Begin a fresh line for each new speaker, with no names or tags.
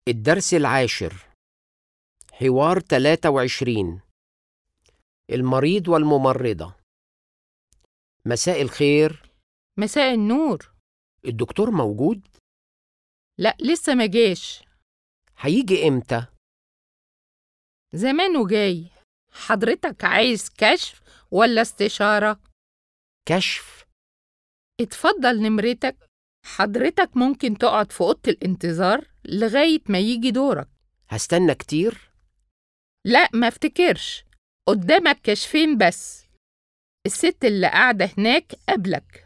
الدرس العاشر حوار 23 المريض والممرضة مساء الخير
مساء النور
الدكتور موجود؟
لا لسه ما جاش
هيجي امتى؟
زمانه جاي حضرتك عايز كشف ولا استشارة؟
كشف
اتفضل نمرتك حضرتك ممكن تقعد في أوضة الانتظار لغاية ما يجي دورك
هستنى كتير؟
لا ما افتكرش قدامك كشفين بس الست اللي قاعدة هناك قبلك